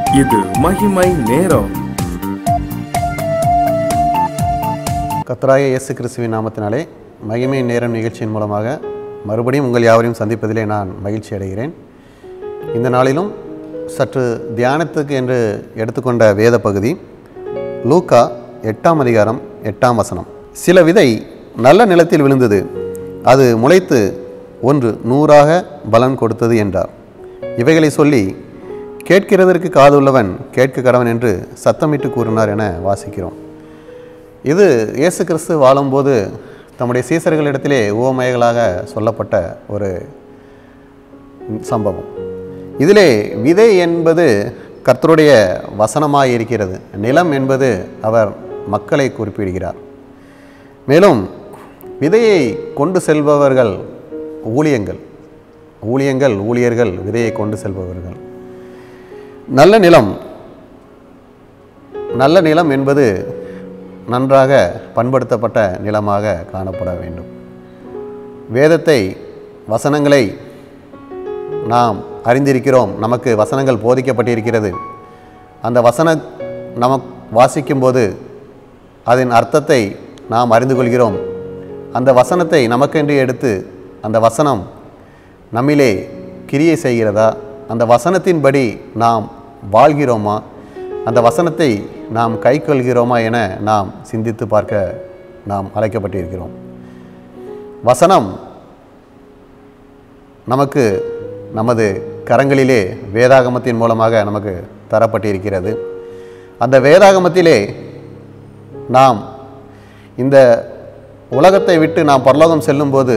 இது மகிமை நேரம் கர்த்தராகிய இயேசு கிறிஸ்துவின் நாமத்தினாலே மகிமை நேரம் நிகழ்ச்சியின் மூலமாக மறுபடியும் உங்கள் யாவரையும் சந்திப்பதிலே நான் மகிழ்ச்சி அடைகிறேன் இந்த நாளிலும் சற்று தியானத்துக்கு என்று எடுத்துக்கொண்ட வேத பகுதி லூக்கா எட்டாம் அதிகாரம் எட்டாம் வசனம் சில விதை நல்ல நிலத்தில் விழுந்தது அது முளைத்து ஒன்று நூறாக பலன் கொடுத்தது என்றார் இவைகளை சொல்லி கேட்கிறதற்கு காதுள்ளவன் கேட்க கடவன் என்று சத்தமிட்டு கூறினார் என வாசிக்கிறோம் இது இயேசு கிறிஸ்து வாழும்போது தம்முடைய சீசர்களிடத்திலே உவமைகளாக சொல்லப்பட்ட ஒரு சம்பவம் இதிலே விதை என்பது கர்த்தருடைய வசனமாய் இருக்கிறது நிலம் என்பது அவர் மக்களை குறிப்பிடுகிறார் மேலும் விதையை கொண்டு செல்பவர்கள் ஊழியங்கள் ஊழியங்கள் ஊழியர்கள் விதையை கொண்டு செல்பவர்கள் நல்ல நிலம் நல்ல நிலம் என்பது நன்றாக பண்படுத்தப்பட்ட நிலமாக காணப்பட வேண்டும் வேதத்தை வசனங்களை நாம் அறிந்திருக்கிறோம் நமக்கு வசனங்கள் போதிக்கப்பட்டிருக்கிறது அந்த வசன நமக் வாசிக்கும்போது அதன் அர்த்தத்தை நாம் அறிந்து கொள்கிறோம் அந்த வசனத்தை நமக்கென்று எடுத்து அந்த வசனம் நம்மிலே கிரியை செய்கிறதா அந்த வசனத்தின்படி நாம் வாழ்கிறோமா அந்த வசனத்தை நாம் கைக்கொள்கிறோமா என நாம் சிந்தித்து பார்க்க நாம் அழைக்கப்பட்டிருக்கிறோம் வசனம் நமக்கு நமது கரங்களிலே வேதாகமத்தின் மூலமாக நமக்கு தரப்பட்டிருக்கிறது அந்த வேதாகமத்திலே நாம் இந்த உலகத்தை விட்டு நாம் பரலோகம் செல்லும்போது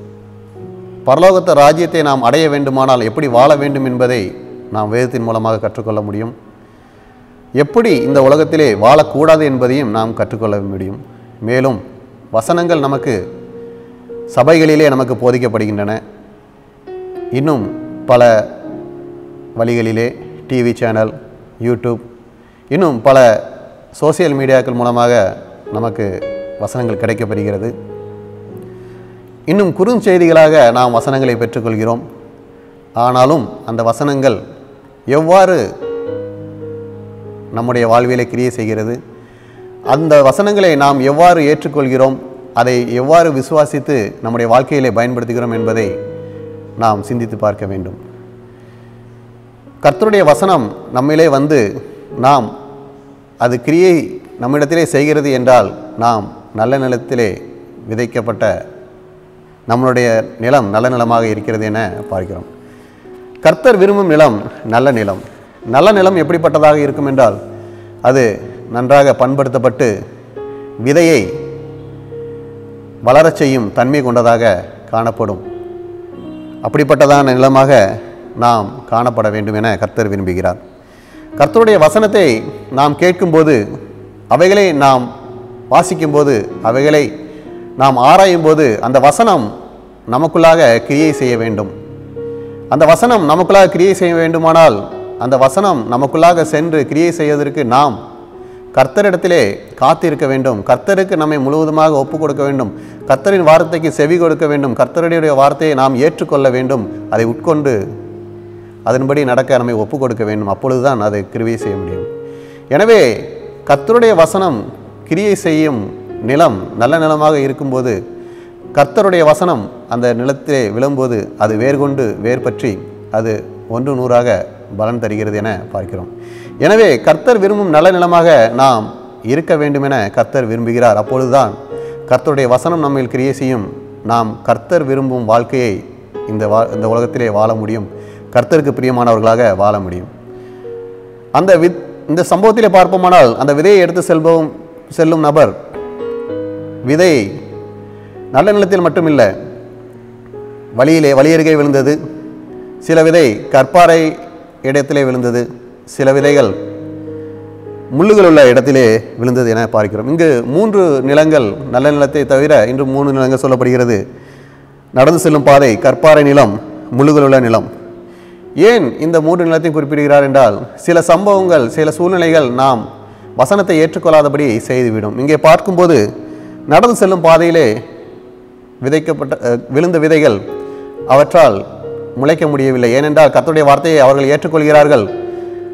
பரலோகத்த ராஜ்யத்தை நாம் அடைய வேண்டுமானால் எப்படி வாழ வேண்டும் என்பதை நாம் வேதத்தின் மூலமாக கற்றுக்கொள்ள முடியும் எப்படி இந்த உலகத்திலே வாழக்கூடாது என்பதையும் நாம் கற்றுக்கொள்ள முடியும் மேலும் வசனங்கள் நமக்கு சபைகளிலே நமக்கு போதிக்கப்படுகின்றன இன்னும் பல வழிகளிலே டிவி சேனல் யூடியூப் இன்னும் பல சோசியல் மீடியாக்கள் மூலமாக நமக்கு வசனங்கள் கிடைக்கப்பெறுகிறது இன்னும் குறுஞ்செய்திகளாக நாம் வசனங்களை பெற்றுக்கொள்கிறோம் ஆனாலும் அந்த வசனங்கள் எவ்வாறு நம்முடைய வாழ்வியலை கிரியை செய்கிறது அந்த வசனங்களை நாம் எவ்வாறு ஏற்றுக்கொள்கிறோம் அதை எவ்வாறு விசுவாசித்து நம்முடைய வாழ்க்கையிலே பயன்படுத்துகிறோம் என்பதை நாம் சிந்தித்து பார்க்க வேண்டும் கர்த்தருடைய வசனம் நம்மிலே வந்து நாம் அது கிரியை நம்மிடத்திலே செய்கிறது என்றால் நாம் நல்ல நிலத்திலே விதைக்கப்பட்ட நம்மளுடைய நிலம் நல்ல நிலமாக இருக்கிறது என பார்க்கிறோம் கர்த்தர் விரும்பும் நிலம் நல்ல நிலம் நல்ல நிலம் எப்படிப்பட்டதாக இருக்கும் என்றால் அது நன்றாக பண்படுத்தப்பட்டு விதையை வளரச் செய்யும் தன்மை கொண்டதாக காணப்படும் அப்படிப்பட்டதான நிலமாக நாம் காணப்பட வேண்டும் என கர்த்தர் விரும்புகிறார் கர்த்தருடைய வசனத்தை நாம் கேட்கும்போது அவைகளை நாம் வாசிக்கும்போது அவைகளை நாம் ஆராயும்போது அந்த வசனம் நமக்குள்ளாக கிரியை செய்ய வேண்டும் அந்த வசனம் நமக்குள்ளாக கிரியை செய்ய வேண்டுமானால் அந்த வசனம் நமக்குள்ளாக சென்று கிரியை செய்வதற்கு நாம் கர்த்தரிடத்திலே காத்திருக்க வேண்டும் கர்த்தருக்கு நம்மை முழுவதுமாக ஒப்பு கொடுக்க வேண்டும் கர்த்தரின் வார்த்தைக்கு செவி கொடுக்க வேண்டும் கர்த்தருடைய வார்த்தையை நாம் ஏற்றுக்கொள்ள வேண்டும் அதை உட்கொண்டு அதன்படி நடக்க நம்மை ஒப்பு கொடுக்க வேண்டும் அப்பொழுதுதான் அதை கிரியை செய்ய முடியும் எனவே கர்த்தருடைய வசனம் கிரியை செய்யும் நிலம் நல்ல நிலமாக இருக்கும்போது கர்த்தருடைய வசனம் அந்த நிலத்திலே விழும்போது அது வேர் கொண்டு வேர் பற்றி அது ஒன்று நூறாக பலன் தருகிறது என பார்க்கிறோம் எனவே கர்த்தர் விரும்பும் நல்ல நிலமாக நாம் இருக்க வேண்டும் என கர்த்தர் விரும்புகிறார் அப்பொழுதுதான் கர்த்தருடைய வசனம் நம்மில் கிரியை செய்யும் நாம் கர்த்தர் விரும்பும் வாழ்க்கையை இந்த வா இந்த உலகத்திலே வாழ முடியும் கர்த்தருக்கு பிரியமானவர்களாக வாழ முடியும் அந்த வித் இந்த சம்பவத்திலே பார்ப்போமானால் அந்த விதையை எடுத்து செல்பவும் செல்லும் நபர் விதை நல்ல நிலத்தில் மட்டுமில்லை வழியிலே வழியருகே விழுந்தது சில விதை கற்பாறை இடத்திலே விழுந்தது சில விதைகள் முள்ளுகள் உள்ள இடத்திலே விழுந்தது என பார்க்கிறோம் இங்கு மூன்று நிலங்கள் நல்ல நிலத்தை தவிர இன்று மூன்று நிலங்கள் சொல்லப்படுகிறது நடந்து செல்லும் பாதை கற்பாறை நிலம் முள்ளுகள் உள்ள நிலம் ஏன் இந்த மூன்று நிலத்தையும் குறிப்பிடுகிறார் என்றால் சில சம்பவங்கள் சில சூழ்நிலைகள் நாம் வசனத்தை ஏற்றுக்கொள்ளாதபடி செய்துவிடும் இங்கே பார்க்கும்போது நடந்து செல்லும் பாதையிலே விதைக்கப்பட்ட அஹ், விழுந்த விதைகள் அவற்றால் முளைக்க முடியவில்லை ஏனென்றால் கர்த்தருடைய வார்த்தையை அவர்கள் ஏற்றுக்கொள்கிறார்கள்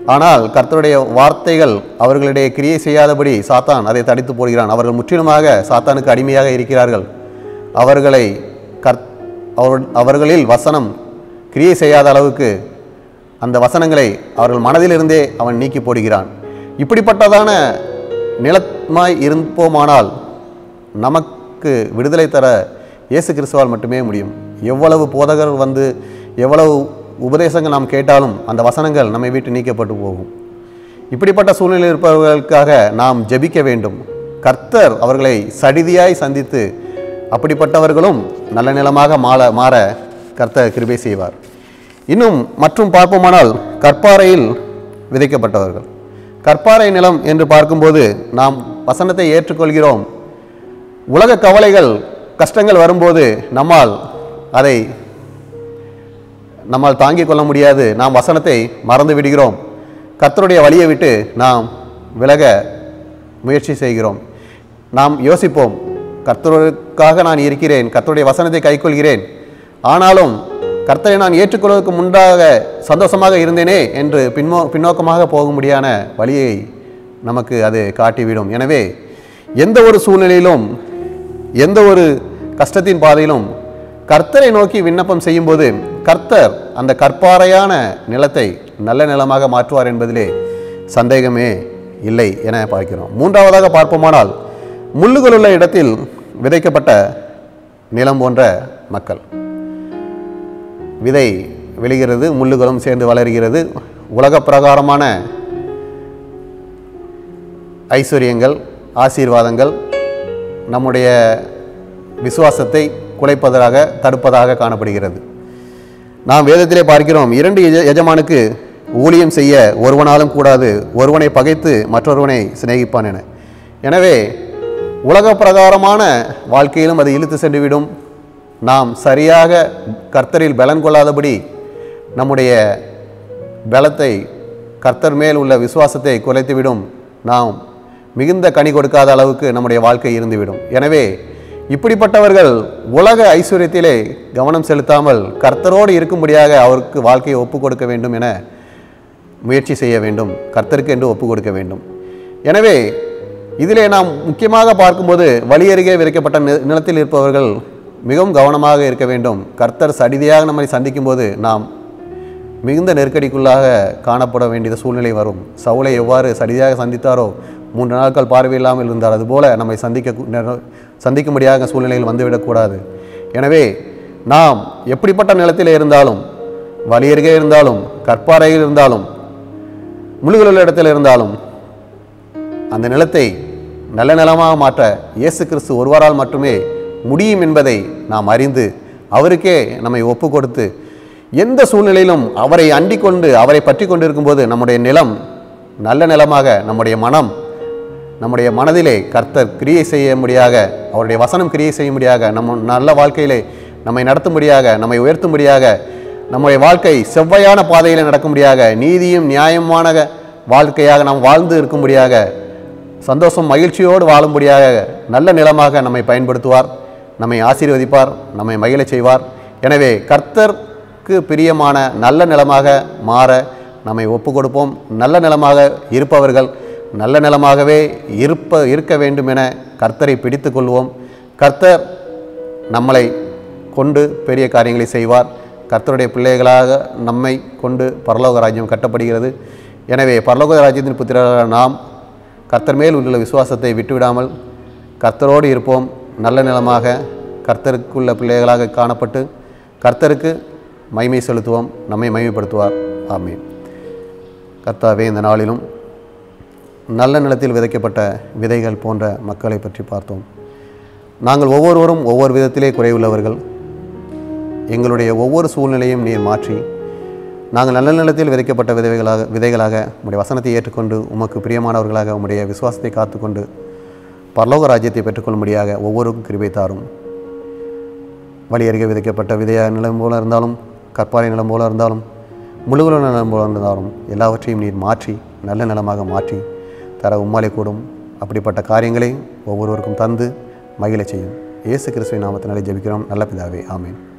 ஆனால் கர்த்தருடைய வார்த்தைகள் அவர்களிடையே கிரியை செய்யாதபடி சாத்தான் அதை தடுத்து போடுகிறான் அவர்கள் முற்றிலுமாக சாத்தானுக்கு அடிமையாக இருக்கிறார்கள் அவர்களை கர் அவர் அவர்களில் வசனம் கிரியை செய்யாத அளவுக்கு அந்த வசனங்களை அவர்கள் மனதிலிருந்தே அவன் நீக்கி போடுகிறான் இப்படிப்பட்டதான நிலமாய் இருப்போமானால் நமக்கு விடுதலை தர இயேசு கிறிஸ்துவால் மட்டுமே முடியும் எவ்வளவு போதகர் வந்து எவ்வளவு உபதேசங்கள் நாம் கேட்டாலும் அந்த வசனங்கள் நம்மை விட்டு நீக்கப்பட்டு போகும் இப்படிப்பட்ட சூழ்நிலையில் இருப்பவர்களுக்காக நாம் ஜெபிக்க வேண்டும் கர்த்தர் அவர்களை சடிதியாய் சந்தித்து அப்படிப்பட்டவர்களும் நல்ல நிலமாக மாற மாற கர்த்தர் கிருபை செய்வார் இன்னும் மற்றும் பார்ப்போமானால் கற்பாறையில் விதைக்கப்பட்டவர்கள் கற்பாறை நிலம் என்று பார்க்கும்போது நாம் வசனத்தை ஏற்றுக்கொள்கிறோம் உலக கவலைகள் கஷ்டங்கள் வரும்போது நம்மால் அதை நம்மால் தாங்கிக் கொள்ள முடியாது நாம் வசனத்தை மறந்து விடுகிறோம் கர்த்தருடைய வழியை விட்டு நாம் விலக முயற்சி செய்கிறோம் நாம் யோசிப்போம் கர்த்தருக்காக நான் இருக்கிறேன் கர்த்தருடைய வசனத்தை கைக்கொள்கிறேன் ஆனாலும் கர்த்தரை நான் ஏற்றுக்கொள்வதற்கு முன்பாக சந்தோஷமாக இருந்தேனே என்று பின்னோ பின்னோக்கமாக போகும்படியான வழியை நமக்கு அது காட்டிவிடும் எனவே எந்த ஒரு சூழ்நிலையிலும் எந்த ஒரு கஷ்டத்தின் பாதையிலும் கர்த்தரை நோக்கி விண்ணப்பம் செய்யும்போது கர்த்தர் அந்த கற்பாறையான நிலத்தை நல்ல நிலமாக மாற்றுவார் என்பதிலே சந்தேகமே இல்லை என பார்க்கிறோம் மூன்றாவதாக பார்ப்போமானால் முள்ளுகள் உள்ள இடத்தில் விதைக்கப்பட்ட நிலம் போன்ற மக்கள் விதை விழுகிறது முள்ளுகளும் சேர்ந்து வளர்கிறது உலக பிரகாரமான ஐஸ்வர்யங்கள் ஆசீர்வாதங்கள் நம்முடைய விசுவாசத்தை குலைப்பதாக தடுப்பதாக காணப்படுகிறது நாம் வேதத்திலே பார்க்கிறோம் இரண்டு எஜ எஜமானுக்கு ஊழியம் செய்ய ஒருவனாலும் கூடாது ஒருவனை பகைத்து மற்றொருவனை சிநேகிப்பான் என எனவே உலக பிரகாரமான வாழ்க்கையிலும் அது இழுத்து சென்றுவிடும் நாம் சரியாக கர்த்தரில் பலன் கொள்ளாதபடி நம்முடைய பலத்தை கர்த்தர் மேல் உள்ள விசுவாசத்தை குலைத்துவிடும் நாம் மிகுந்த கனி கொடுக்காத அளவுக்கு நம்முடைய வாழ்க்கை இருந்துவிடும் எனவே இப்படிப்பட்டவர்கள் உலக ஐஸ்வர்யத்திலே கவனம் செலுத்தாமல் கர்த்தரோடு இருக்கும்படியாக அவருக்கு வாழ்க்கையை ஒப்பு கொடுக்க வேண்டும் என முயற்சி செய்ய வேண்டும் கர்த்தருக்கு என்று ஒப்பு கொடுக்க வேண்டும் எனவே இதிலே நாம் முக்கியமாக பார்க்கும்போது வழி அருகே விதைக்கப்பட்ட நி- நிலத்தில் இருப்பவர்கள் மிகவும் கவனமாக இருக்க வேண்டும் கர்த்தர் சடிதியாக நம்மை சந்திக்கும்போது நாம் மிகுந்த நெருக்கடிக்குள்ளாக காணப்பட வேண்டிய சூழ்நிலை வரும் சவுலை எவ்வாறு சடியாக சந்தித்தாரோ மூன்று நாட்கள் பார்வையில்லாமல் இருந்தார் அதுபோல நம்மை சந்திக்க கு- நெர- சந்திக்கும்படியாக சூழ்நிலையில் வந்துவிடக்கூடாது எனவே நாம் எப்படிப்பட்ட நிலத்திலே இருந்தாலும் வலியருகே இருந்தாலும் கற்பாறையில் இருந்தாலும் முழுகுள்ள இடத்தில் இருந்தாலும் அந்த நிலத்தை நல்ல நிலமாக மாற்ற இயேசு கிறிஸ்து ஒருவரால் மட்டுமே முடியும் என்பதை நாம் அறிந்து அவருக்கே நம்மை ஒப்பு கொடுத்து எந்த சூழ்நிலையிலும் அவரை அண்டிக் கொண்டு அவரை பற்றி கொண்டு இருக்கும்போது நம்முடைய நிலம் நல்ல நிலமாக நம்முடைய மனம் நம்முடைய மனதிலே கர்த்தர் கிரியை செய்யும்படியாக அவருடைய வசனம் கிரியை செய்யும்படியாக நம்ம நல்ல வாழ்க்கையிலே நம்மை நடத்தும்படியாக நம்மை உயர்த்தும்படியாக நம்முடைய வாழ்க்கை செவ்வையான பாதையில் நடக்கும்படியாக நீதியும் நியாயமான வாழ்க்கையாக நாம் வாழ்ந்து இருக்கும்படியாக சந்தோஷம் மகிழ்ச்சியோடு வாழும்படியாக நல்ல நிலமாக நம்மை பயன்படுத்துவார் நம்மை ஆசீர்வதிப்பார் நம்மை மகிழச் செய்வார் எனவே கர்த்தருக்கு பிரியமான நல்ல நிலமாக மாற நம்மை ஒப்பு கொடுப்போம் நல்ல நிலமாக இருப்பவர்கள் நல்ல நிலமாகவே இருப்ப இருக்க வேண்டும் என கர்த்தரை பிடித்து கொள்வோம் கர்த்தர் நம்மளை கொண்டு பெரிய காரியங்களை செய்வார் கர்த்தருடைய பிள்ளைகளாக நம்மை கொண்டு பரலோக ராஜ்யம் கட்டப்படுகிறது எனவே பரலோக ராஜ்யத்தின் புத்திரர்களான நாம் கர்த்தர் மேல் உள்ள விசுவாசத்தை விட்டுவிடாமல் கர்த்தரோடு இருப்போம் நல்ல நிலமாக கர்த்தருக்குள்ள பிள்ளைகளாக காணப்பட்டு கர்த்தருக்கு மகிமை செலுத்துவோம் நம்மை மகிமைப்படுத்துவார் ஆமென் கர்த்தாவே இந்த நாளிலும் நல்ல நிலத்தில் விதைக்கப்பட்ட விதைகள் போன்ற மக்களை பற்றி பார்த்தோம் நாங்கள் ஒவ்வொருவரும் ஒவ்வொரு விதத்திலே குறைவுள்ளவர்கள் எங்களுடைய ஒவ்வொரு சூழ்நிலையும் நீர் மாற்றி நாங்கள் நல்ல நிலத்தில் விதைக்கப்பட்ட விதைகளாக விதைகளாக உம்முடைய வசனத்தை ஏற்றுக்கொண்டு உமக்கு பிரியமானவர்களாக உம்முடைய விசுவாசத்தை காத்துக்கொண்டு பரலோக ராஜ்யத்தை பெற்றுக்கொள்ளும்படியாக ஒவ்வொருக்கும் கிருபை தாரும் வழி அருகே விதைக்கப்பட்ட விதைய நிலம் போல இருந்தாலும் கற்பாறை நிலம் போல இருந்தாலும் முழுகுல நிலம் போல இருந்தாலும் எல்லாவற்றையும் நீர் மாற்றி நல்ல நிலமாக மாற்றி தர உம்மாலே கூடும் அப்படிப்பட்ட காரியங்களை ஒவ்வொருவருக்கும் தந்து மகிழச் செய்யும் இயேசு கிறிஸ்துவின் நாமத்தினாலே ஜெபிக்கிறோம் நல்ல பிதாவே ஆமென்